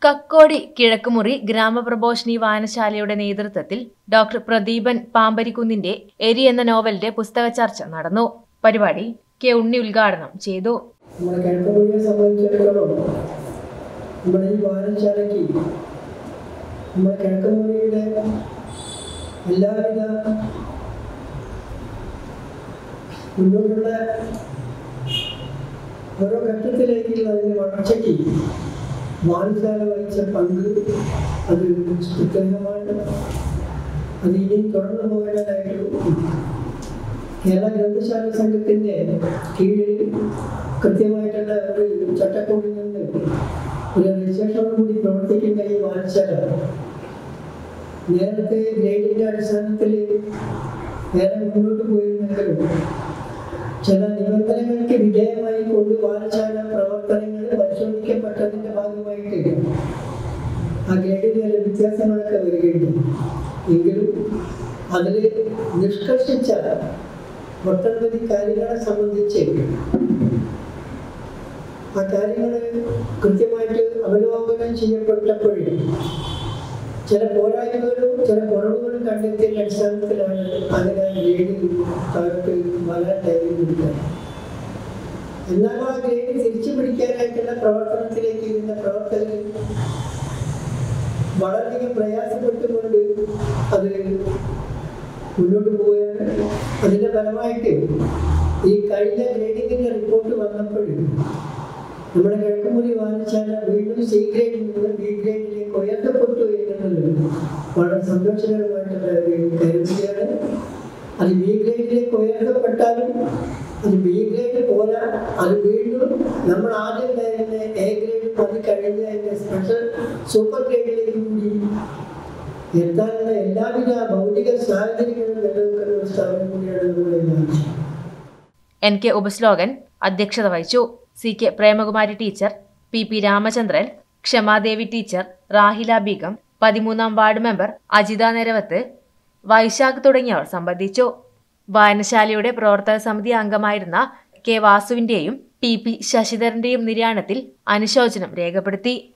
കക്കോടി കിഴക്കുമുറി ഗ്രാമപ്രബോഷിനി വായനശാലയുടെ നേതൃത്വത്തിൽ ഡോക്ടർ പ്രദീപൻ പാമ്പരിക്കുന്നിന്റെ എരി എന്ന നോവലിന്റെ പുസ്തക ചർച്ച നടന്നു പരിപാടി കെ ഉണ്ണി ഉദ്ഘാടനം ചെയ്തു നമ്മുടെ കിഴക്കുമുറിയെ സംബന്ധിച്ചിടത്തോളം നമ്മുടെ ഈ വായനശാലയ്ക്ക് നമ്മുടെ കിഴക്കുമുറിയുടെ എല്ലാവിധ മുന്നോട്ടുള്ള ഓരോ ഘട്ടത്തിലേക്കുള്ള അതിൻ്റെ വളർച്ചയ്ക്ക് വായനശാല വഹിച്ച പങ്ക് അത് പ്രത്യേകമാണ് അത് ഇനി തുടർന്നു പോകേണ്ടതായിട്ടും കേരള ഗ്രന്ഥശാല സംഘത്തിന്റെ കീഴിൽ കൃത്യമായിട്ടുള്ള ഒരു ചട്ടക്കൂടിൽ നിന്ന് ഒരു രജിസ്ട്രേഷനോട് കൂടി പ്രവർത്തിക്കുന്ന ഈ വായനശാല നേരത്തെ ഗ്രേഡിന്റെ അടിസ്ഥാനത്തിൽ വേറെ മുന്നോട്ട് പോയിരുന്നെങ്കിലും ചില നിബന്ധനകൾക്ക് വിധേയമായി കൊണ്ട് വായനശാല പ്രവർത്തനങ്ങൾ പരിശോധിക്കപ്പെട്ടതിന്റെ ഭാഗമായിട്ട് ആ ഗ്രേഡിൽ ചില വ്യത്യാസങ്ങളൊക്കെ വരികയുണ്ട് എങ്കിലും അതിൽ നിഷ്കർഷിച്ച ഒട്ടനവധി കാര്യങ്ങളെ സംബന്ധിച്ച് ആ കാര്യങ്ങൾ കൃത്യമായിട്ട് അവലോകനം ചെയ്യപ്പെട്ടപ്പോഴേ ചില പോരായ്മകളും ചില കുറവുകളും കണ്ടെത്തിയ അടിസ്ഥാനത്തിലാണ് അങ്ങനെ ഗ്രേഡ് താഴോട്ട് വരാൻ കഴിയുന്നത് എന്നാൽ ആ ഗ്രേഡ് തിരിച്ചു പിടിക്കാനായിട്ടുള്ള പ്രവർത്തനത്തിലേക്ക് ഇരുന്ന പ്രവർത്തകർ വളരെയധികം പ്രയാസപ്പെട്ടുകൊണ്ട് അത് മുന്നോട്ട് പോവുകയാണ് അതിന്റെ ഫലമായിട്ട് ഈ കഴിഞ്ഞ ഗ്രേഡിങ്ങിന്റെ റിപ്പോർട്ട് വന്നപ്പോൾ നമ്മുടെ കിഴക്കുമുറി വായനശാല വീണ്ടും സി ഗ്രേഡിൽ നിന്ന് ബി ഗ്രേഡിലേക്ക് ഉയർത്തപ്പെട്ടു എന്നുള്ളത് വളരെ സന്തോഷകരമായിട്ടുള്ള ഒരു കരുതുകയാണ് അത് ബി ഗ്രേഡിലേക്ക് ഉയർത്തപ്പെട്ടാലും അത് ബി ഗ്രേഡ് പോരാ അത് വീണ്ടും നമ്മൾ ആദ്യം ഉണ്ടായിരുന്ന എ ഗ്രേഡ് അത് കഴിഞ്ഞ അതിന്റെ സ്പെഷ്യൽ സൂപ്പർ ഗ്രേഡിലേക്ക് കൂടി എത്താനുള്ള എല്ലാവിധ ഭൗതിക സാഹചര്യങ്ങളും നിലനിൽക്കുന്ന ഒരു സ്ഥാപനം കൂടിയാണ് നമ്മുടെ രാജ്യം എൻ കെ ഉപശ്ലോകൻ അധ്യക്ഷത വഹിച്ചു C K Premakumari teacher P P Ramachandran Kshamadevi teacher Rahila Beegum പതിമൂന്നാം വാർഡ് മെമ്പർ അജിത നിരവത്ത് വൈശാഖ് തുടങ്ങിയവർ സംബന്ധിച്ചു വായനശാലയുടെ പ്രവർത്തക സമിതി അംഗമായിരുന്ന കെ വാസുവിന്റെയും ടി പി ശശിധരന്റെയും നിര്യാണത്തിൽ അനുശോചനം രേഖപ്പെടുത്തി